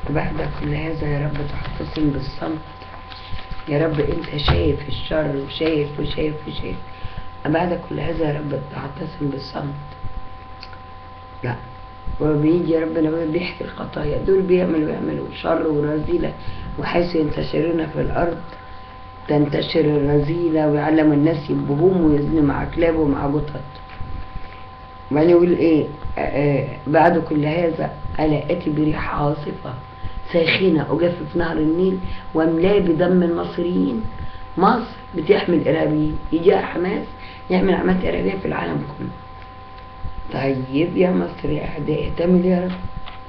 بعد كل هذا يا رب تحتسم بالصمت يا رب انت شايف الشر وشايف وشايف وشايف بعد كل هذا يا رب تعتصم بالصمت لا وبيجي ربنا بقى بيحكي الخطايا دول بيعملوا يعملوا شر ورذيلة وحيث ينتشرون في الأرض تنتشر الرذيلة ويعلم الناس يبهوم ويزنوا مع كلاب ومع قطط وبعدين يقول ايه آه، آه، بعد كل هذا ألا أتي بريح عاصفة ساخنة أجفف نهر النيل واملاه بدم المصريين مصر بتحمل إرهابيين يجي حماس يعمل عمليات إرهابية في العالم كله طيب يا مصر يا أعدائي تعمل يا رب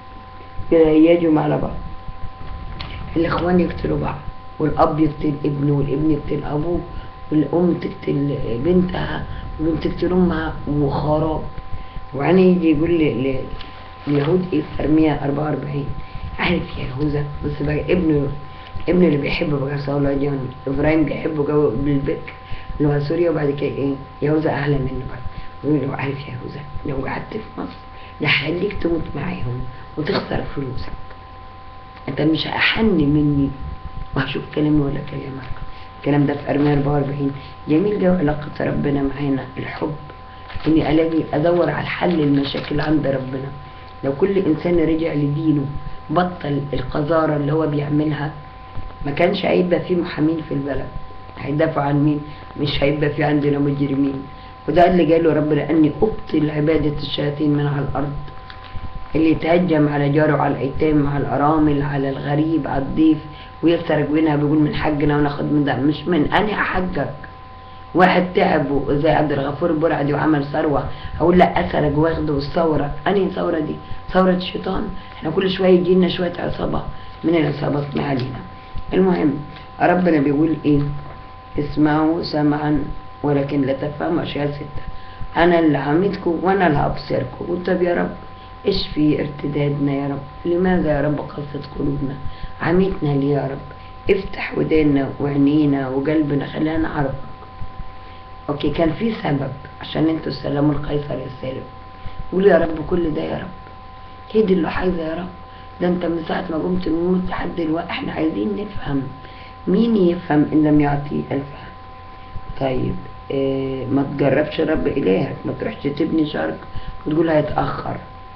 يهيجوا على بعض الإخوان يقتلوا بعض والأب يقتل ابنه والابن يقتل أبوه والأم تقتل بنتها والبنت تقتل أمها وخراب وبعدين يجي يقول ل- ل- اليهود إيه في أرمية 44 عارف يا يهوذا بص بقى ابنه ابنه اللي بيحبه بقى صولة جون إبراهيم بيحبه جو بالبكر اللي هو سوريا وبعد كده إيه يهوذا أعلى منه بقى ويقول له عارف يا يهوذا لو قعدت في مصر لهخليك تموت معاهم وتخسر فلوسك انت مش احن مني وهشوف كلامي ولا كلامك الكلام ده في ارميا 44 جميل ده علاقة ربنا معانا الحب اني الاقي ادور على الحل المشاكل عند ربنا لو كل انسان رجع لدينه بطل القذارة اللي هو بيعملها ما كانش هيبقى في محامين في البلد هيدافعوا عن مين مش هيبقى في عندنا مجرمين وده اللي قاله ربنا اني ابطل عبادة الشياطين من على الارض اللي يتهجم على جاره على الايتام على الارامل على الغريب على الضيف ويسرق منها بيقول من حقنا وناخد من ده مش من انهي حقك واحد تعب زي عبد الغفور البرعدي وعمل ثروه اقول لا اسرق واخده والثوره انهي ثوره دي ثوره الشيطان احنا كل شويه يجي لنا شويه عصابه من العصابات ما علينا المهم ربنا بيقول ايه اسمعوا سمعا ولكن لا تفهموا اشياء سته انا اللي عامدكم وانا اللي هبصركم طب يا رب اشفي ارتدادنا يا رب لماذا يا رب قصة قلوبنا عميتنا ليه يا رب افتح وداننا وعينينا وقلبنا خلينا نعرفك اوكي كان في سبب عشان انتوا سلموا القيصر يا سالم قول يا رب كل ده يا رب هي دي اللي عايزه يا رب ده انت من ساعه ما قمت من الموت لحد دلوقتي احنا عايزين نفهم مين يفهم ان لم يعطي الفهم طيب اه ما تجربش رب الهك ما تروحش تبني شرق وتقول هيتاخر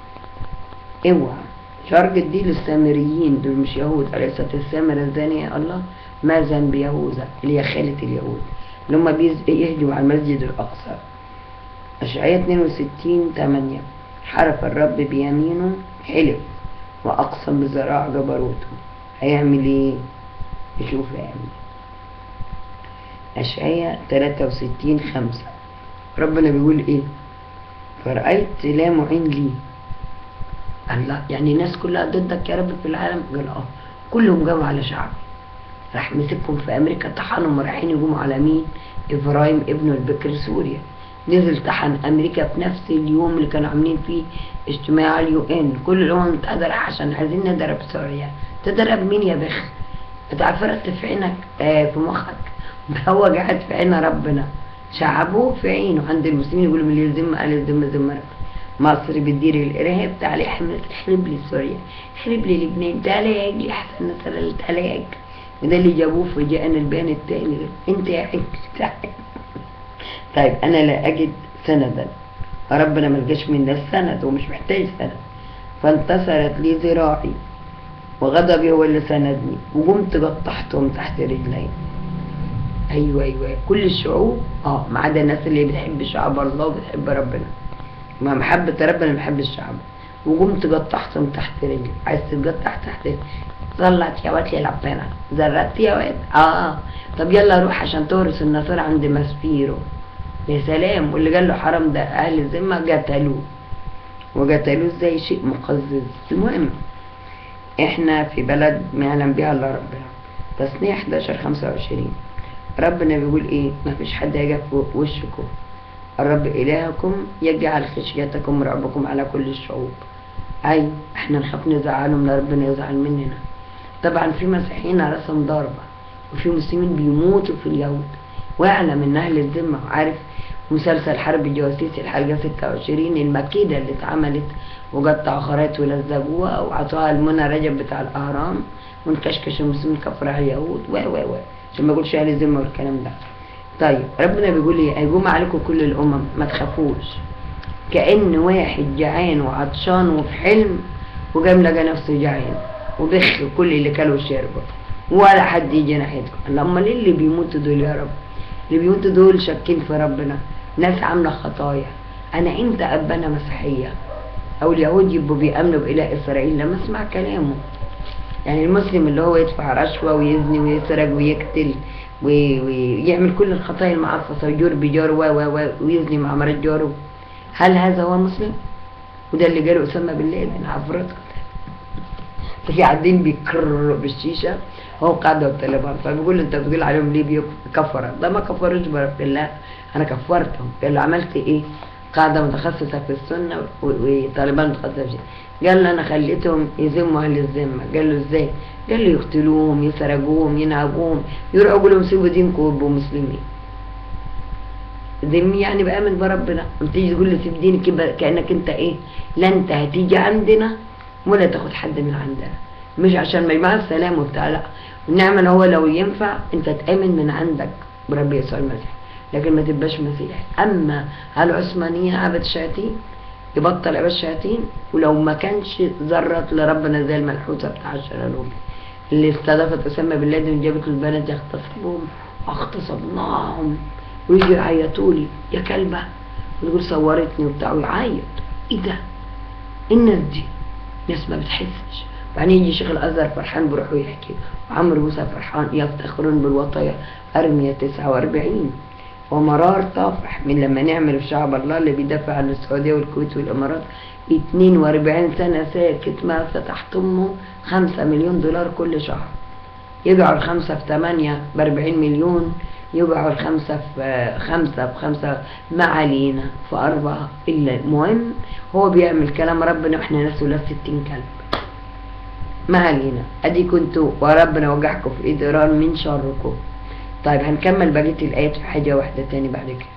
اوعى شرق دي للسامريين دول مش يهود أليست السامرة الزانية الله ما ذنب يهوذا اللي هي خالة اليهود اللي هم بيز- يهجموا على المسجد الأقصى أشعية 62 8 حرف الرب بيمينه حلف وأقسم بذراع جبروته هيعمل إيه؟ يشوف هيعمل إيه أشعية 63 5 ربنا بيقول إيه؟ فرأيت لا معين لي الله يعني الناس كلها ضدك يا رب في العالم قال اه كلهم جابوا على شعبي راح مسكهم في امريكا طحنهم رايحين يقوموا على مين ابراهيم ابنه البكر سوريا نزل طحن امريكا في نفس اليوم اللي كانوا عاملين فيه اجتماع على اليو ان كل الامم المتحده راح عشان عايزين نضرب سوريا تضرب مين يا بخ انت عفرت في عينك آه في مخك هو قاعد في عين ربنا شعبه في عينه عند المسلمين يقولوا من الذمه قال الذمه ذمه ربنا مصر بتدير الارهاب تعالى حماس خرب لي سوريا خرب لي لبنان تعالى يا اجلي حسن نصر الله تعالى يا اجلي وده اللي جابوه في جاءنا البيان التاني ده. انت يا عجل تعالى طيب انا لا اجد سندا ربنا ما لقاش منا السند ومش محتاج سند فانتصرت لي ذراعي وغضبي هو اللي سندني وقمت قطعتهم تحت رجلي ايوه ايوه كل الشعوب اه ما عدا الناس اللي بتحب شعب الله وبتحب ربنا ما محبة ربنا بحب الشعب وقمت قطعتهم تحت رجلي عايز تتقطع تحت رجلي طلعت يا واد يا لبانة زرقت يا واد اه طب يلا روح عشان تورث النصارى عند ماسبيرو يا سلام واللي قال له حرام ده اهل الذمة قتلوه وقتلوه ازاي شيء مقزز المهم احنا في بلد ما يعلم بها الا ربنا تصنيع 11 25 ربنا بيقول ايه ما فيش حد هيجي في وشكم الرب إلهكم يجعل خشيتكم ورعبكم على كل الشعوب أي احنا نخاف نزعلهم لا ربنا يزعل مننا طبعا في مسيحيين على راسهم ضربة وفي مسلمين بيموتوا في اليهود واعلم ان اهل الذمة عارف مسلسل حرب الجواسيس الحلقة 26 المكيدة اللي اتعملت وجت تأخرت ولزقوها وعطوها المنى رجب بتاع الأهرام ونكشكش المسلمين كفر على اليهود و و و عشان ما اقولش اهل الذمة والكلام ده طيب ربنا بيقول ايه هيقوم عليكم كل الأمم ما تخافوش كأن واحد جعان وعطشان وفي حلم وقام لقى نفسه جعان وبخ كل اللي كانوا وشربوا ولا حد يجي ناحيتكم لما ليه اللي بيموتوا دول يا رب اللي بيموتوا دول شاكين في ربنا ناس عامله خطايا انا انت ابانا مسيحيه او اليهود يبقوا بيامنوا باله اسرائيل لما اسمع كلامه يعني المسلم اللي هو يدفع رشوه ويزني ويسرق ويقتل وي- ويعمل كل الخطايا المعفصه ويجور بجاره و و و ويزني مع مرات جاره هل هذا هو مسلم؟ وده اللي قاله اسامه بالليل انا عفرتكم في قاعدين بيكرروا بالشيشه هو قاعده والطالبان فبيقول له انت بتقول عليهم ليه بيكفروا ده ما كفروش برب الله انا كفرتهم قال له عملت ايه؟ قاعده متخصصه في السنه و- وطالبان متخصصه في الشيء. قال له انا خليتهم يذموا اهل الذمه قال له ازاي؟ قال له يقتلوهم يسرقوهم ينهبوهم يرعبوا لهم سيبوا دينكم ويبقوا مسلمين ذمي يعني بآمن بربنا لما تيجي تقول لي سيب دينك يبقى كأنك انت ايه لا انت هتيجي عندنا ولا تاخد حد من عندنا مش عشان ما مع السلام وبتاع لا النعمة هو لو ينفع انت تآمن من عندك برب يسوع المسيح لكن ما تبقاش مسيح اما العثمانيين عبد الشياطين يبطل عباد الشياطين ولو ما كانش ذرت لربنا زي الملحوسة بتاع الشلالوم اللي استضافت أسامة بن لادن وجابت له البنات يغتصبوهم واغتصبناهم ويجي يعيطوا لي يا كلبة وتقول صورتني وبتاع ويعيط ايه ده؟ إيه الناس دي ناس ما بتحسش بعدين يجي شيخ الازهر فرحان بيروح ويحكي وعمرو موسى فرحان يفتخرون بالوطايا ارميا 49 ومرار طافح من لما نعمل في شعب الله اللي بيدافع عن السعوديه والكويت والامارات 42 سنه ساكت ما فتحت امه 5 مليون دولار كل شهر يقعوا الخمسة في ثمانية بأربعين مليون يقعوا الخمسة في خمسة بخمسة ما علينا في أربعة إلا المهم هو بيعمل كلام ربنا وإحنا ناس ولا ستين كلب ما علينا أدي كنتوا وربنا وجعكم في إيد إيران من شركم طيب هنكمل بقية الآيات في حاجة واحدة تاني بعد كده